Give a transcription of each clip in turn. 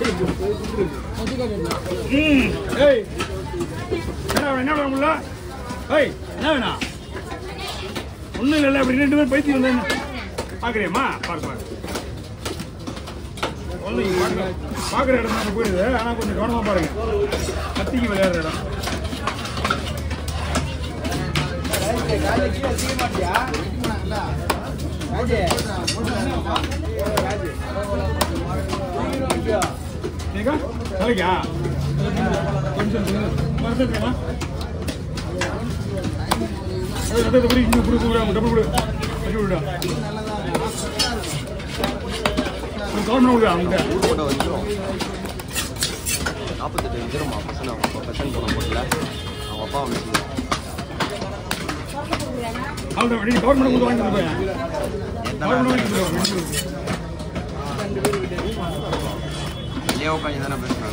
ம் ஏய் என்ன வேணும் என்ன வேணும் உள்ள ஏய் என்ன வேணும் ஒன்றும் இல்லை அப்படி ரெண்டு பேரும் பைத்தியம் வந்தேன் பார்க்குறியம்மா பாரு பாரு குழந்தைங்க பார்க்குற பார்க்குற இடம் தான் போயிடுது ஆனால் கொஞ்சம் கவனமாக பாருங்க கத்திக்கு விளையாடுற இடம் ஏக்கா நாளைக்கா கொஞ்சம் மறந்துருக்கா ரத்தத்தை பிடி இங்கே கொடு கொடு டபுள் கொடு கட்டி விடுடா கவர்மெண்ட் விடுடா அவங்க போட்டோ வந்துடும் நாற்பத்தெட்டு வந்துடும்மா பசங்க அவங்க பசங்க போன போட்டில் அவங்க அப்பா வந்து அவங்க வெளியே கவர்மெண்ட் கொடுத்து வாங்கிட்டு போய் கவர்மெண்ட் வாங்கிட்டு போய் வெளியே உட்காந்து தானே பேசுகிறாங்க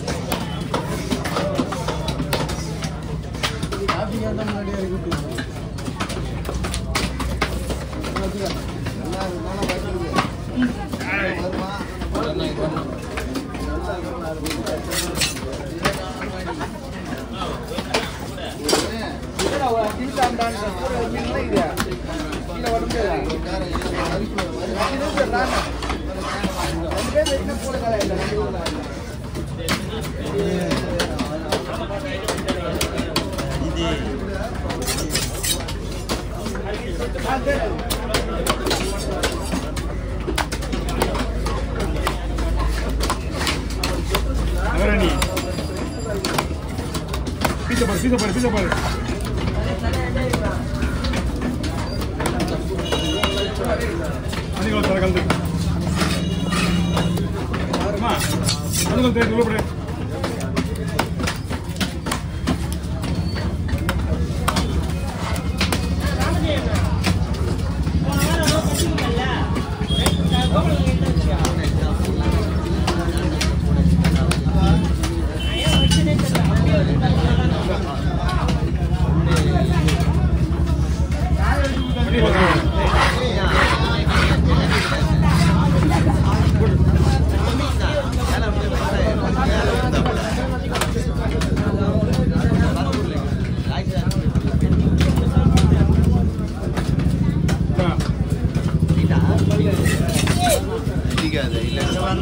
நகரணி பீச பாரு பீச பாரு பீச பாரு மணிகள் தர கலந்து அம்மா மணிகள் தேடி உள்ளப்படு மணிகள் தர பிடிக்காது இல்லை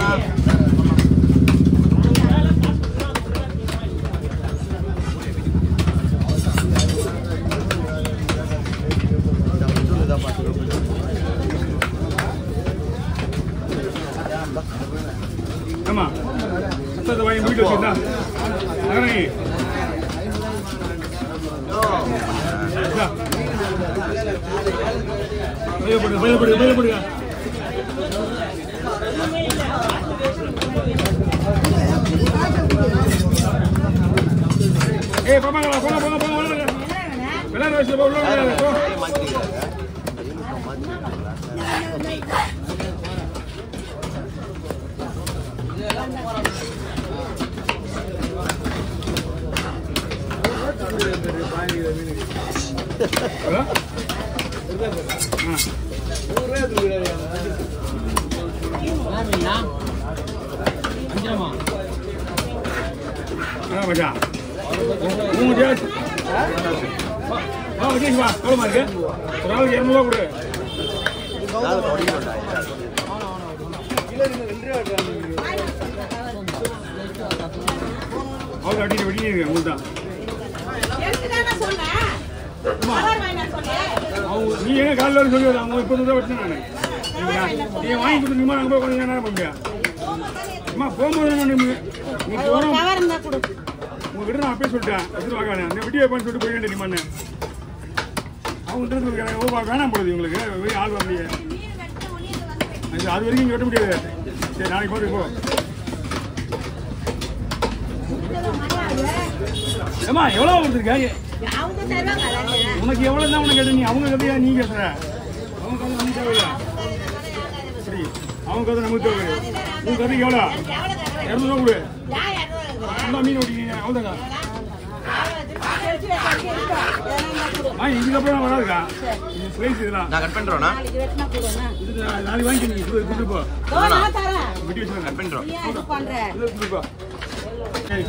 இதாக பார்த்துக்கோ ஆமா புத்தகத்தை வாங்கி வீட்டில் வச்சுருந்தா நகரணி இந்தா. பையில போடுங்க பையில போடுங்க பையில போடுங்க ஏய் பாப்பாங்களா போங்க போங்க போங்க விளையாடுங்க விளையாட வயசுல போ உள்ள விளையாடுங்க போ மாற்றிக்கிறாங்க மாற்றிக்கிறாங்களா ஹலோ ஆ ஆ மச்சான் மூணு ஜேஸ் வா விஜய் வா எவ்வளோமா இருக்கு ஒரு ஆளுக்கு இரநூறுவா கொடு நாலு படிக்கணும்டா அவங்க அடிக்க வெடியே இருக்கு உங்களுக்கு தான் அவங்க நீ எங்க காலையில் வர சொல்லி அவங்க இப்போ தான் வெட்டினேன் நான் நீங்க வாங்கி கொடுத்துருக்கீமா நாங்கள் போய் கொஞ்சம் நேரம் பண்ணுங்க அம்மா போகும்போது நான் நீ நீ போகிறோம் உங்ககிட்ட நான் அப்பயே சொல்லிட்டேன் எடுத்துட்டு வாங்க அந்த வெட்டி வைப்பான்னு சொல்லிட்டு போய் வேண்டியமான்னு அவங்க இருந்து ஓ வேணாம் போடுது உங்களுக்கு வெளியே ஆள் வரலையே அது அது வரைக்கும் இங்கே வெட்ட முடியாது சரி நாளைக்கு போட்டு போ ஏம்மா எவ்வளோ வந்துருக்க உனக்கு எவ்வளோ தான் உனக்கு கேட்ட நீ அவங்க கதையா நீ கேட்குற அவங்க கதை நமக்கு தேவையில்ல சரி அவங்க கதை நமக்கு தேவை உன் கதைக்கு எவ்வளோ இரநூறுவா கொடு நல்லா மீன் ஓட்டிக்கிங்க அவ்வளோதாங்க ஆ இதுக்கப்புறம் வராதுக்கா இது ஸ்லைஸ் இதெல்லாம் நான் கட் பண்ணுறோண்ணா இது நாளைக்கு வாங்கி நீ கொடு கொண்டு போ வெட்டி வச்சுருங்க கட் பண்ணிடுறோம் ஏன் இது பண்ற இது இருக்குப்பா. ஏய்.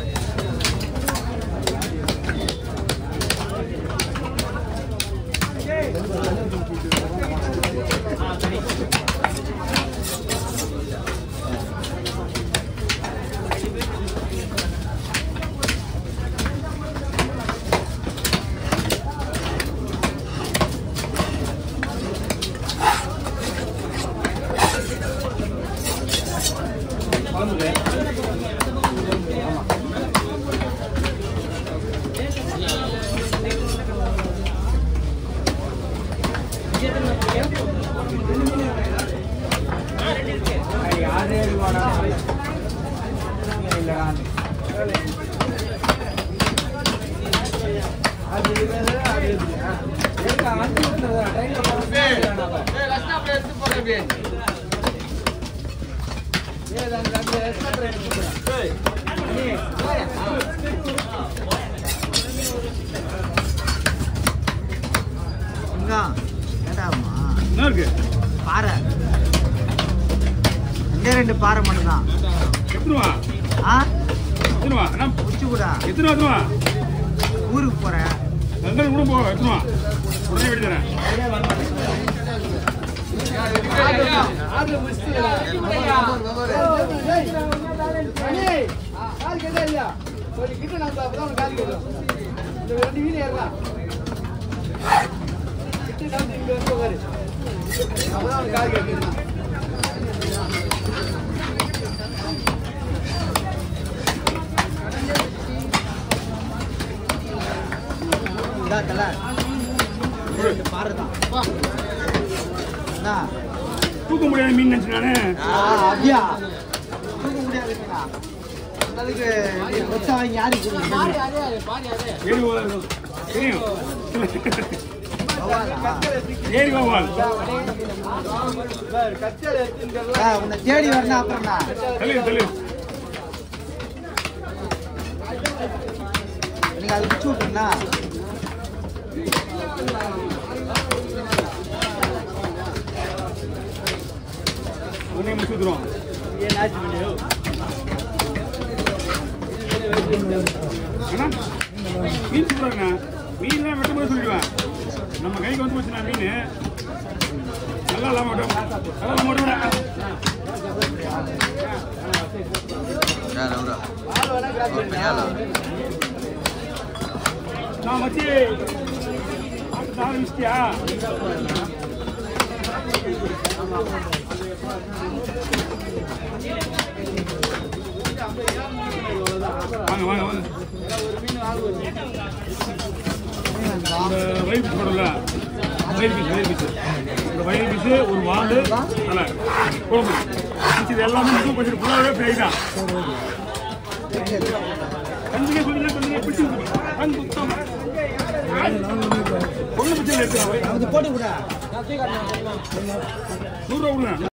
இங்க கேட்டாமா என்ன இருக்கு பாறை ரெண்டே ரெண்டு பாறை மட்டும்தான் எத்தனை வா ஆ எத்தனை வா அண்ணா, உச்சி கூட எத்தனை வா எத்தனை வா ஊருக்கு போறேன் ரெண்டு கூட போ எத்தனை வா உடனே வெட்டி தரேன் இதா தல ரெண்டு பாறை தான் என்ன? தூக்க முடியாத மீன் நினைச்சு நானு ஆ, அப்படியா தூக்க முடியாதுங்களா அதுக்கு நீ கொச்சா வாங்கி யாருக்கு கொடுங்க ஏரி கோவால் இருக்கும் தெரியும் பரவாயில்ல. ஏரி கோவால் ஆ, உன்னை தேடி வரணும் அப்புறம்ண்ணா தள்ளு தள்ளு எனக்கு அது பிடிச்சி விட்டுருண்ணா உடனே முடிச்சு விட்டுருவோம் அண்ணா மீன் சூப்பராங்கண்ணா மீன்லாம் வெட்டும் போது சொல்லிடுவேன் நம்ம கைக்கு வந்து போச்சுண்ணா மீன் நல்லா இல்லாம விட்டோம் நல்லா இல்லாம விடுவேன் நான் மச்சி நாலு விஷயா வாங்க வாங்க வாங்க இந்த வயிறு பீஸ் போடல வயிறு பீஸ் வயிறு பீஸ் இந்த வயிறு பீஸ் ஒரு வாண்டு தலை குழம்பு மிச்சம் இது எல்லாமே மிகவும் கொஞ்சம் ஃபுல்லாகவே ஃப்ரை தான் கஞ்சிக்கே சொல்லுங்க கஞ்சிக்கே பிடிச்சி கண் புத்தம் ஒன்று பிடிச்சி எடுத்துக்கலாம் அது போட்டு கூட நூறுரூவா கொடுங்க